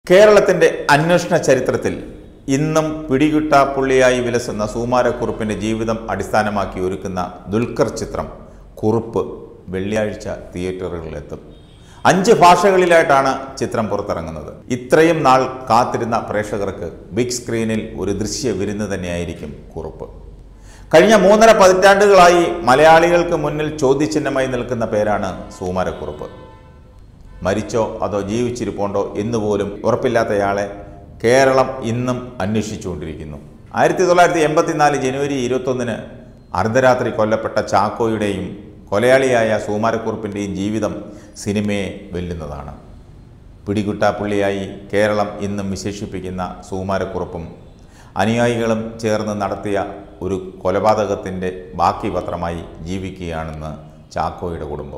കേരളത്തിന്റെ അന്വേഷണ ചരിത്രത്തിൽ ഇന്നും പിടികിട്ടാപ്പുള്ളിയായി വിലസുന്ന സുകുമാരക്കുറുപ്പിന്റെ ജീവിതം അടിസ്ഥാനമാക്കി ഒരുക്കുന്ന ദുൽഖർ ചിത്രം കുറുപ്പ് വെള്ളിയാഴ്ച തിയേറ്ററുകളിലെത്തും അഞ്ച് ഭാഷകളിലായിട്ടാണ് ചിത്രം പുറത്തിറങ്ങുന്നത് ഇത്രയും നാൾ കാത്തിരുന്ന പ്രേക്ഷകർക്ക് ബിഗ് സ്ക്രീനിൽ ഒരു ദൃശ്യ വിരുന്ന് തന്നെയായിരിക്കും കുറുപ്പ് കഴിഞ്ഞ മൂന്നര പതിറ്റാണ്ടുകളായി മലയാളികൾക്ക് മുന്നിൽ ചോദ്യചിഹ്നമായി നിൽക്കുന്ന പേരാണ് സുകുമാരക്കുറുപ്പ് മരിച്ചോ അതോ ജീവിച്ചിരിപ്പുണ്ടോ എന്നുപോലും ഉറപ്പില്ലാത്തയാളെ കേരളം ഇന്നും അന്വേഷിച്ചുകൊണ്ടിരിക്കുന്നു ആയിരത്തി തൊള്ളായിരത്തി എൺപത്തിനാല് ജനുവരി ഇരുപത്തൊന്നിന് അർദ്ധരാത്രി കൊല്ലപ്പെട്ട ചാക്കോയുടെയും കൊലയാളിയായ സുകുമാരക്കുറുപ്പിൻ്റെയും ജീവിതം സിനിമയെ വെല്ലുന്നതാണ് പിടികുട്ടാപ്പുള്ളിയായി കേരളം ഇന്നും വിശേഷിപ്പിക്കുന്ന സുകുമാരക്കുറുപ്പും അനുയായികളും ചേർന്ന് നടത്തിയ ഒരു കൊലപാതകത്തിൻ്റെ ബാക്കി പത്രമായി ജീവിക്കുകയാണെന്ന് ചാക്കോയുടെ കുടുംബം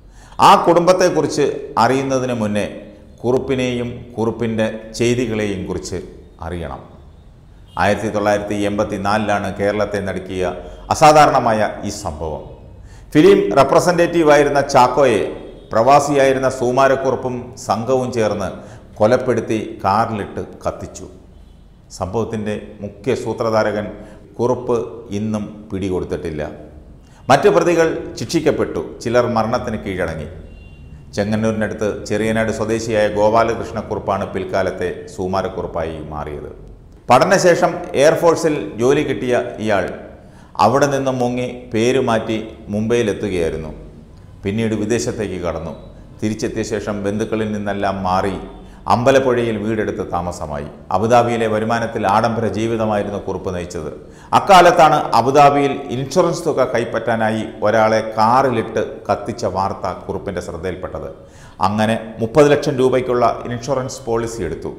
ആ കുടുംബത്തെക്കുറിച്ച് അറിയുന്നതിന് മുന്നേ കുറുപ്പിനെയും കുറുപ്പിൻ്റെ ചെയ്തികളെയും കുറിച്ച് അറിയണം ആയിരത്തി തൊള്ളായിരത്തി എൺപത്തി നാലിലാണ് കേരളത്തെ നടുക്കിയ അസാധാരണമായ ഈ സംഭവം ഫിലിം റെപ്രസെൻറ്റേറ്റീവായിരുന്ന ചാക്കോയെ പ്രവാസിയായിരുന്ന സുമാരക്കുറുപ്പും സംഘവും ചേർന്ന് കൊലപ്പെടുത്തി കാറിലിട്ട് കത്തിച്ചു സംഭവത്തിൻ്റെ മുഖ്യ സൂത്രധാരകൻ കുറുപ്പ് ഇന്നും പിടികൊടുത്തിട്ടില്ല മറ്റ് പ്രതികൾ ശിക്ഷിക്കപ്പെട്ടു ചിലർ മരണത്തിന് കീഴടങ്ങി ചെങ്ങന്നൂരിനടുത്ത് ചെറിയനാട് സ്വദേശിയായ ഗോപാലകൃഷ്ണക്കുറുപ്പാണ് പിൽക്കാലത്തെ സുമാരക്കുറുപ്പായി മാറിയത് പഠനശേഷം എയർഫോഴ്സിൽ ജോലി കിട്ടിയ ഇയാൾ അവിടെ നിന്ന് മുങ്ങി പേര് മാറ്റി മുംബൈയിലെത്തുകയായിരുന്നു പിന്നീട് വിദേശത്തേക്ക് കടന്നു തിരിച്ചെത്തിയ ശേഷം ബന്ധുക്കളിൽ നിന്നെല്ലാം മാറി അമ്പലപ്പുഴയിൽ വീടെടുത്ത് താമസമായി അബുദാബിയിലെ വരുമാനത്തിൽ ആഡംബര ജീവിതമായിരുന്നു കുറുപ്പ് നയിച്ചത് അക്കാലത്താണ് അബുദാബിയിൽ ഇൻഷുറൻസ് തുക കൈപ്പറ്റാനായി ഒരാളെ കാറിലിട്ട് കത്തിച്ച വാർത്ത കുറുപ്പിൻ്റെ ശ്രദ്ധയിൽപ്പെട്ടത് അങ്ങനെ മുപ്പത് ലക്ഷം രൂപയ്ക്കുള്ള ഇൻഷുറൻസ് പോളിസി എടുത്തു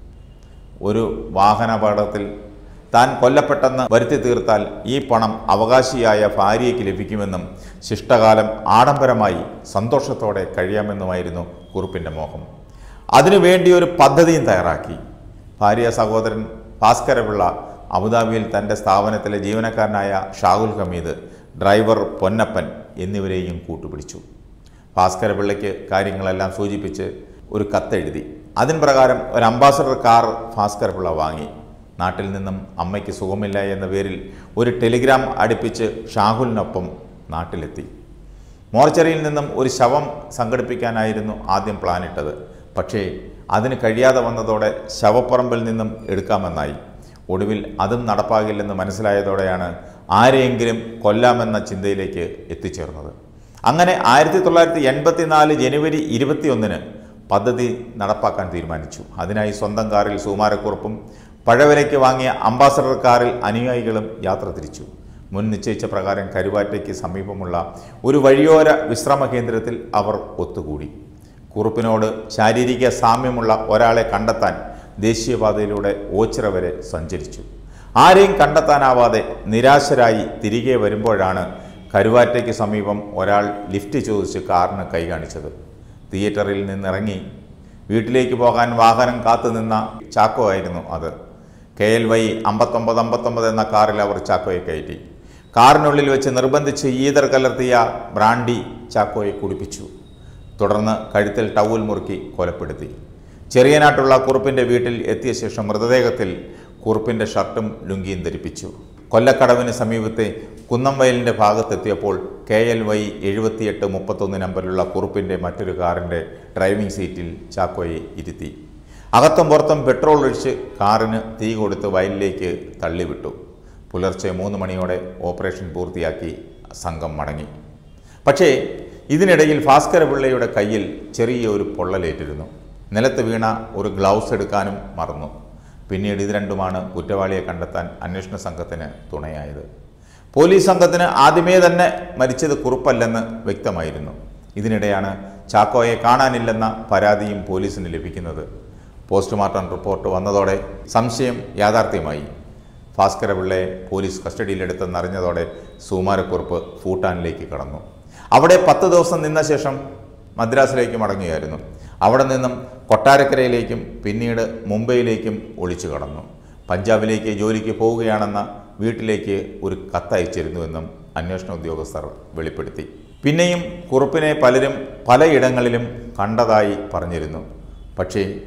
ഒരു വാഹനാപകടത്തിൽ താൻ കൊല്ലപ്പെട്ടെന്ന് വരുത്തി തീർത്താൽ ഈ പണം അവകാശിയായ ഭാര്യയ്ക്ക് ലഭിക്കുമെന്നും ശിഷ്ടകാലം ആഡംബരമായി സന്തോഷത്തോടെ കഴിയാമെന്നുമായിരുന്നു കുറുപ്പിൻ്റെ മോഹം അതിനുവേണ്ടി ഒരു പദ്ധതിയും തയ്യാറാക്കി ഭാര്യ സഹോദരൻ ഭാസ്കരപിള്ള അബുദാബിയിൽ തൻ്റെ സ്ഥാപനത്തിലെ ജീവനക്കാരനായ ഷാഹുൽ ഹമീദ് ഡ്രൈവർ പൊന്നപ്പൻ എന്നിവരെയും കൂട്ടുപിടിച്ചു ഭാസ്കരപിള്ളയ്ക്ക് കാര്യങ്ങളെല്ലാം സൂചിപ്പിച്ച് ഒരു കത്തെഴുതി അതിൻ പ്രകാരം ഒരു അംബാസഡർ കാർ ഭാസ്കരപിള്ള വാങ്ങി നാട്ടിൽ നിന്നും അമ്മയ്ക്ക് സുഖമില്ല എന്ന പേരിൽ ഒരു ടെലിഗ്രാം അടുപ്പിച്ച് ഷാഹുലിനൊപ്പം നാട്ടിലെത്തി മോർച്ചറിയിൽ നിന്നും ഒരു ശവം സംഘടിപ്പിക്കാനായിരുന്നു ആദ്യം പ്ലാനിട്ടത് പക്ഷേ അതിന് കഴിയാതെ വന്നതോടെ ശവപ്പറമ്പിൽ നിന്നും എടുക്കാമെന്നായി ഒടുവിൽ അതും നടപ്പാകില്ലെന്ന് മനസ്സിലായതോടെയാണ് ആരെയെങ്കിലും കൊല്ലാമെന്ന ചിന്തയിലേക്ക് എത്തിച്ചേർന്നത് അങ്ങനെ ആയിരത്തി തൊള്ളായിരത്തി എൺപത്തിനാല് ജനുവരി ഇരുപത്തിയൊന്നിന് പദ്ധതി നടപ്പാക്കാൻ തീരുമാനിച്ചു അതിനായി സ്വന്തം കാറിൽ സുമാരക്കുറുപ്പും പഴവിലയ്ക്ക് വാങ്ങിയ അംബാസഡർ കാറിൽ അനുയായികളും യാത്ര തിരിച്ചു മുൻ നിശ്ചയിച്ച പ്രകാരം കരുവാറ്റയ്ക്ക് സമീപമുള്ള ഒരു വഴിയോര വിശ്രമ കേന്ദ്രത്തിൽ അവർ ഒത്തുകൂടി കുറുപ്പിനോട് ശാരീരിക സാമ്യമുള്ള ഒരാളെ കണ്ടെത്താൻ ദേശീയപാതയിലൂടെ ഓച്ചിറ വരെ സഞ്ചരിച്ചു ആരെയും കണ്ടെത്താനാവാതെ നിരാശരായി തിരികെ വരുമ്പോഴാണ് കരുവാറ്റയ്ക്ക് സമീപം ഒരാൾ ലിഫ്റ്റ് ചോദിച്ച് കാറിന് കൈ കാണിച്ചത് തിയേറ്ററിൽ നിന്നിറങ്ങി വീട്ടിലേക്ക് പോകാൻ വാഹനം കാത്തുനിന്ന ചാക്കോ ആയിരുന്നു അത് കെ എൽ വൈ അമ്പത്തൊമ്പത് അമ്പത്തൊമ്പത് എന്ന കാറിൽ അവർ ചാക്കോയെ കയറ്റി കാറിനുള്ളിൽ വെച്ച് നിർബന്ധിച്ച് ഈതർ കലർത്തിയ ബ്രാൻഡി ചാക്കോയെ കുടിപ്പിച്ചു തുടർന്ന് കഴുത്തിൽ ടവൽ മുറുക്കി കൊലപ്പെടുത്തി ചെറിയനാട്ടുള്ള കുറുപ്പിൻ്റെ വീട്ടിൽ എത്തിയ ശേഷം മൃതദേഹത്തിൽ കുറുപ്പിൻ്റെ ഷർട്ടും ലുങ്കിയും ധരിപ്പിച്ചു കൊല്ലക്കടവിന് സമീപത്തെ കുന്നംവയലിൻ്റെ ഭാഗത്തെത്തിയപ്പോൾ കെ എൽ വൈ എഴുപത്തിയെട്ട് മുപ്പത്തൊന്ന് നമ്പറിലുള്ള കുറുപ്പിൻ്റെ മറ്റൊരു കാറിൻ്റെ ഡ്രൈവിംഗ് സീറ്റിൽ ചാക്കോയെ ഇരുത്തി അകത്തും പുറത്തും പെട്രോൾ ഒഴിച്ച് കാറിന് തീ കൊടുത്ത് വയലിലേക്ക് തള്ളിവിട്ടു പുലർച്ചെ മൂന്ന് മണിയോടെ ഓപ്പറേഷൻ പൂർത്തിയാക്കി സംഘം മടങ്ങി പക്ഷേ ഇതിനിടയിൽ ഭാസ്കരപിള്ളയുടെ കയ്യിൽ ചെറിയ ഒരു പൊള്ളലേറ്റിരുന്നു നിലത്ത് വീണ ഒരു ഗ്ലൗസ് എടുക്കാനും മറന്നു പിന്നീട് ഇത് രണ്ടുമാണ് കുറ്റവാളിയെ കണ്ടെത്താൻ അന്വേഷണ സംഘത്തിന് തുണയായത് പോലീസ് സംഘത്തിന് ആദ്യമേ തന്നെ മരിച്ചത് കുറുപ്പല്ലെന്ന് വ്യക്തമായിരുന്നു ഇതിനിടെയാണ് ചാക്കോയെ കാണാനില്ലെന്ന പരാതിയും പോലീസിന് ലഭിക്കുന്നത് പോസ്റ്റ്മോർട്ടം റിപ്പോർട്ട് വന്നതോടെ സംശയം യാഥാർത്ഥ്യമായി ഭാസ്കരപിള്ളയെ പോലീസ് കസ്റ്റഡിയിലെടുത്തെന്നറിഞ്ഞതോടെ സുമാരക്കുറുപ്പ് ഭൂട്ടാനിലേക്ക് കടന്നു അവിടെ പത്ത് ദിവസം നിന്ന ശേഷം മദ്രാസിലേക്ക് മടങ്ങുകയായിരുന്നു അവിടെ നിന്നും കൊട്ടാരക്കരയിലേക്കും പിന്നീട് മുംബൈയിലേക്കും ഒളിച്ചു കടന്നു പഞ്ചാബിലേക്ക് ജോലിക്ക് പോവുകയാണെന്ന വീട്ടിലേക്ക് ഒരു കത്തയച്ചിരുന്നുവെന്നും അന്വേഷണ ഉദ്യോഗസ്ഥർ വെളിപ്പെടുത്തി പിന്നെയും കുറുപ്പിനെ പലരും പലയിടങ്ങളിലും കണ്ടതായി പറഞ്ഞിരുന്നു പക്ഷേ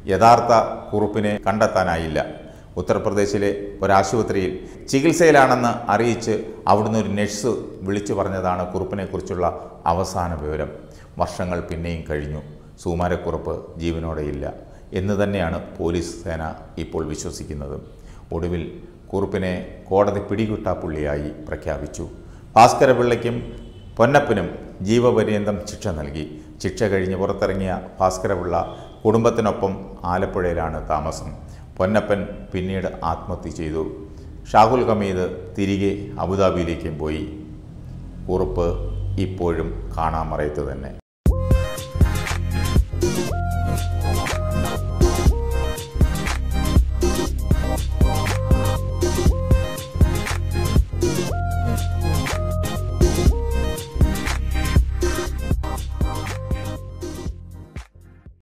യഥാർത്ഥ കുറുപ്പിനെ കണ്ടെത്താനായില്ല ഉത്തർപ്രദേശിലെ ഒരാശുപത്രിയിൽ ചികിത്സയിലാണെന്ന് അറിയിച്ച് അവിടുന്ന് ഒരു നഴ്സ് വിളിച്ചു പറഞ്ഞതാണ് കുറുപ്പിനെക്കുറിച്ചുള്ള അവസാന വിവരം വർഷങ്ങൾ പിന്നെയും കഴിഞ്ഞു സുകുമാരക്കുറുപ്പ് ജീവനോടെയില്ല എന്ന് തന്നെയാണ് പോലീസ് സേന ഇപ്പോൾ വിശ്വസിക്കുന്നത് ഒടുവിൽ കുറുപ്പിനെ കോടതി പിടികിട്ടാപ്പുള്ളിയായി പ്രഖ്യാപിച്ചു ഭാസ്കരപിള്ളയ്ക്കും പൊന്നപ്പനും ജീവപര്യന്തം ശിക്ഷ നൽകി ശിക്ഷ കഴിഞ്ഞ് പുറത്തിറങ്ങിയ ഭാസ്കരപിള്ള കുടുംബത്തിനൊപ്പം ആലപ്പുഴയിലാണ് താമസം പൊന്നപ്പൻ പിന്നീട് ആത്മഹത്യ ചെയ്തു ഷാഹുൽ ഹമീദ് തിരികെ അബുദാബിയിലേക്കും പോയി കുറുപ്പ് ഇപ്പോഴും കാണാമറയത്ത് തന്നെ